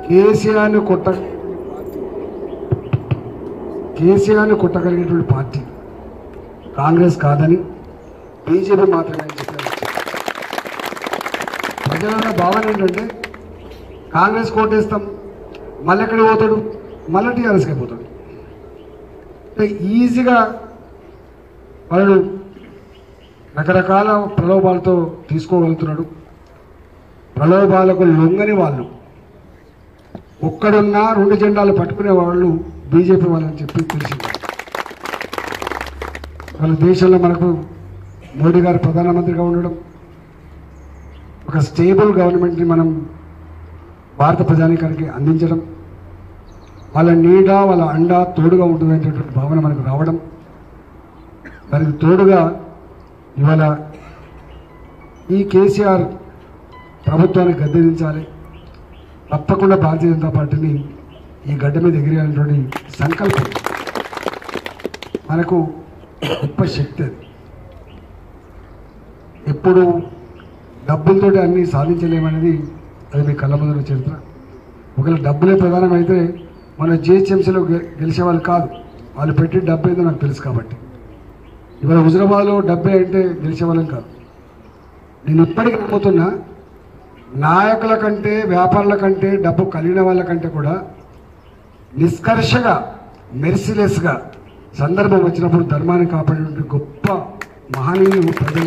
కేసీఆర్ని కొట్ట కేసీఆర్ని కొట్టగలిగేటువంటి పార్టీ కాంగ్రెస్ కాదని బీజేపీ మాత్రమే అని చెప్పారు ప్రజల భావన ఏంటంటే కాంగ్రెస్ కోటేస్తాం మళ్ళీ ఎక్కడికి పోతాడు మళ్ళీ టీఆర్ఎస్కి పోతాడు అంటే ఈజీగా వాళ్ళు రకరకాల ప్రలోభాలతో తీసుకోగలుగుతున్నాడు ప్రలోభాలకు లొంగని వాళ్ళు ఒక్కడున్నా రెండు జెండాలు పట్టుకునే వాళ్ళు బీజేపీ వాళ్ళని చెప్పి తెలిసింది వాళ్ళ దేశంలో మనకు మోడీ గారు ప్రధానమంత్రిగా ఉండడం ఒక స్టేబుల్ గవర్నమెంట్ని మనం భారత ప్రజానీకానికి అందించడం వాళ్ళ నీడ వాళ్ళ అండ తోడుగా ఉంటుందనేటటువంటి భావన మనకు రావడం దానికి తోడుగా ఇవాళ ఈ కేసీఆర్ ప్రభుత్వాన్ని గద్దెదించాలి తప్పకుండా భారతీయ జనతా పార్టీని ఈ గడ్డ మీద ఎగిరేయాలనేటువంటి సంకల్పం మనకు గొప్ప శక్తి అది ఎప్పుడు డబ్బులతోటి అన్నీ సాధించలేమనేది అది మీ కళ్ళ ముందర చరిత్ర ఒకవేళ డబ్బులే ప్రధానమైతే మన జిహెచ్ఎంసీలో గెలిచే వాళ్ళు కాదు వాళ్ళు పెట్టి డబ్బు ఏదో నాకు తెలుసు కాబట్టి ఇవాళ హుజరాబాద్లో డబ్బే అంటే గెలిచే వాళ్ళం కాదు నేను ఇప్పటికీ నమ్ముతున్నా నాయకుల కంటే వ్యాపారుల కంటే డబ్బు కలిగిన వాళ్ళ కంటే కూడా నిష్కర్షగా మెర్సిలెస్గా సందర్భం వచ్చినప్పుడు ధర్మాన్ని కాపాడేటువంటి గొప్ప మహనీయులు ప్రజలే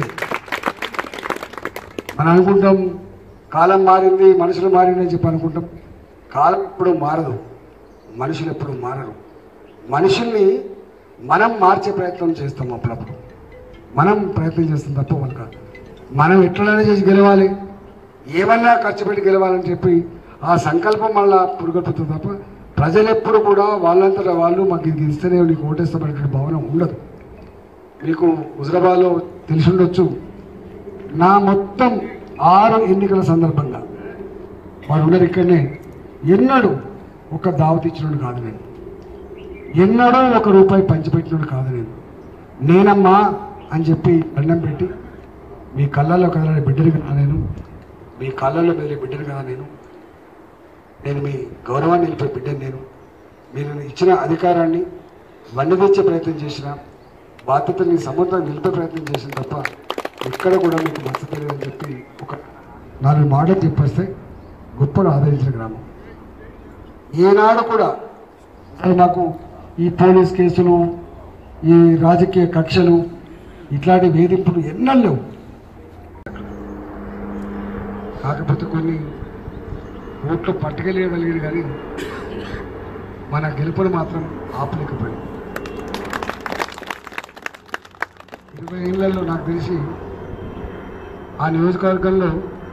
మనం అనుకుంటాం కాలం మారింది మనుషులు మారింది అని చెప్పి అనుకుంటాం కాలం ఎప్పుడు మారదు మనుషులు ఎప్పుడు మారరు మనుషుల్ని మనం మార్చే ప్రయత్నం చేస్తాం అప్పుడప్పుడు మనం ప్రయత్నం చేస్తాం తప్ప వాళ్ళు కాదు మనం ఎట్లైనా చేసి గెలవాలి ఏమన్నా ఖర్చు పెట్టి గెలవాలని చెప్పి ఆ సంకల్పం మళ్ళా పురుగొట్టుతుంది తప్ప ప్రజలు ఎప్పుడు కూడా వాళ్ళంతటా వాళ్ళు మాకు ఇది ఇస్తేనే నీకు ఓటేస్తామనేటువంటి భావన ఉండదు మీకు హుజరాబాద్లో తెలిసి ఉండొచ్చు నా మొత్తం ఆరు ఎన్నికల సందర్భంగా వారు ఉన్నారు ఇక్కడనే ఎన్నడూ ఒక దావత్ ఇచ్చినోడు కాదు నేను ఎన్నడూ ఒక రూపాయి పంచిపెట్టినోడు కాదు నేను నేనమ్మా అని చెప్పి దండం పెట్టి మీ కళ్ళల్లో కదలని బిడ్డని కదా నేను మీ కళ్ళల్లో మెదిలే బిడ్డని కదా నేను నేను మీ గౌరవాన్ని నిలిపే బిడ్డని నేను మీరు ఇచ్చిన అధికారాన్ని వన్నె తెచ్చే ప్రయత్నం చేసిన బాధ్యతని సముద్రం నిలిపే ప్రయత్నం చేసిన తప్ప ఎక్కడ కూడా మీకు మద్దతు లేదని చెప్పి ఒక నాలుగు మాటలు చెప్పేస్తే గొప్పగా ఆదరించిన గ్రామం ఏనాడు కూడా అసలు నాకు ఈ పోలీస్ కేసులు ఈ రాజకీయ కక్షలు ఇట్లాంటి వేధింపులు ఎన్నో లేవు కాకపోతే కొన్ని ఓట్లు పట్టుకెళ్ళగలిగారు కానీ మన గెలుపును మాత్రం ఆపలేకపోయింది ఇరవై ఏళ్లలో నాకు తెలిసి ఆ నియోజకవర్గంలో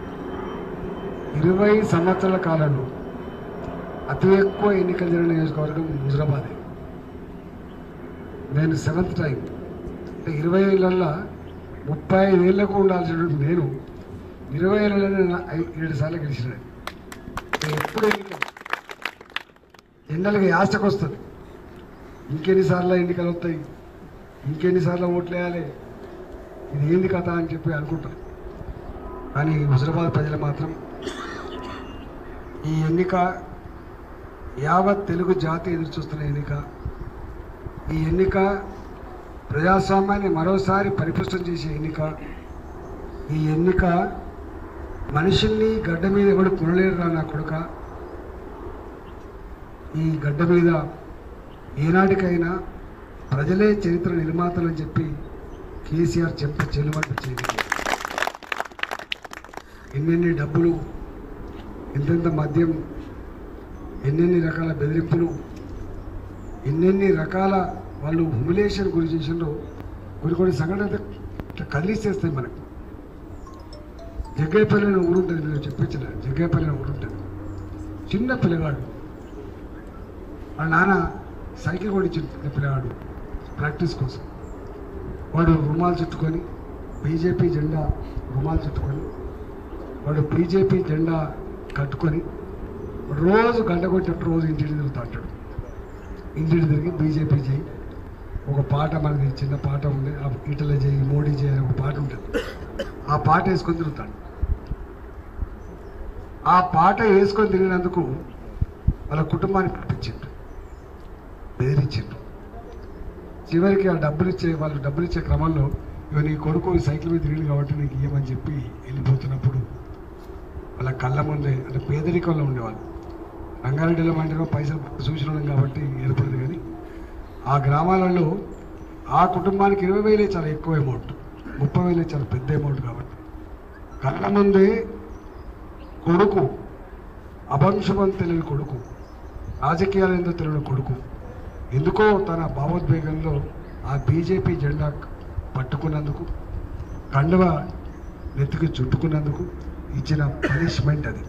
ఇరవై సంవత్సరాల కాలంలో అతి ఎక్కువ ఎన్నికలు జరిగిన నియోజకవర్గం హుజరాబాదే నేను సెవెంత్ టైం అంటే ఇరవై ఏళ్ళల్లో ముప్పై ఐదేళ్లకు ఉండాల్సినటువంటి నేను ఇరవై ఏళ్ళలో ఏడు సార్లు గెలిచిన ఎప్పుడు ఎన్నికలు ఎన్నెలకి యాస్టకు వస్తుంది ఇంకెన్నిసార్లు ఎన్నికలు వస్తాయి ఇంకెన్నిసార్లు ఓట్లు వేయాలి ఇది ఏంది కథ అని చెప్పి అనుకుంటారు కానీ హుజరాబాద్ ప్రజలు మాత్రం ఈ ఎన్నిక యావత్ తెలుగు జాతి ఎదురు చూస్తున్న ఎన్నిక ఈ ఎన్నిక ప్రజాస్వామ్యాన్ని మరోసారి పరిపుష్టం చేసే ఎన్నిక ఈ ఎన్నిక మనుషుల్ని గడ్డ మీద ఎవడు కొనలేరురా నా కొడుక ఈ గడ్డ మీద ఏనాటికైనా ప్రజలే చరిత్ర నిర్మాతలని చెప్పి కేసీఆర్ చెంప చెల్లుమనిపించేది ఎన్నెన్ని డబ్బులు ఎంతెంత మద్యం ఎన్నెన్ని రకాల బెదిరింపులు ఎన్నెన్ని రకాల వాళ్ళు హ్యూమిలేషన్ గురి చేసిండ్రో కొన్ని కొన్ని సంఘటన అయితే ఇట్లా కదిలిస్తేస్తాయి మనకు జగ్గయ్యపల్లి అనే ఊరు ఉంటుంది మీరు చెప్పించిన జగ్గయ్యపల్లి అనే ఊరు ఉంటుంది చిన్న పిల్లగాడు వాళ్ళ నాన్న సైకిల్ కూడా ఇచ్చిన పిల్లగాడు ప్రాక్టీస్ కోసం వాడు రుమాలు చుట్టుకొని బీజేపీ జెండా రుమాలు చుట్టుకొని వాడు బీజేపీ జెండా కట్టుకొని రోజు గంట కొట్టినట్టు రోజు ఇంటికి తిరుగుతూ ఉంటాడు ఇంటికి తిరిగి బీజేపీ చేయి ఒక పాట మనది చిన్న పాట ఉంది ఆ ఈటల చేయి మోడీ చేయి అనే ఒక పాట ఉంటుంది ఆ పాట వేసుకొని తిరుగుతాడు ఆ పాట వేసుకొని తిరిగినందుకు వాళ్ళ కుటుంబాన్ని పంపించిండ్రు బెదిరించిండ్రు చివరికి ఆ డబ్బులు ఇచ్చే వాళ్ళు డబ్బులు ఇచ్చే క్రమంలో ఇక నీ కొడుకు ఈ సైకిల్ మీద తిరిగి కాబట్టి నీకు ఇవ్వమని చెప్పి వెళ్ళిపోతున్నప్పుడు వాళ్ళ కళ్ళ ముందే అంటే పేదరికంలో ఉండేవాళ్ళు రంగారెడ్డిలో మంటలో పైసలు చూసిన వాళ్ళం కాబట్టి ఏర్పడదు కానీ ఆ గ్రామాలలో ఆ కుటుంబానికి ఇరవై వేలే చాలా ఎక్కువ అమౌంట్ ముప్పై వేలే చాలా పెద్ద అమౌంట్ కాబట్టి కళ్ళ ముందే కొడుకు అభంశుభం తెలియని కొడుకు రాజకీయాలు ఏందో తెలియని కొడుకు ఎందుకో తన భావోద్వేగంలో ఆ బీజేపీ జెండా పట్టుకున్నందుకు కండువ నెత్తికి చుట్టుకున్నందుకు ఇచ్చిన పనిష్మెంట్ అది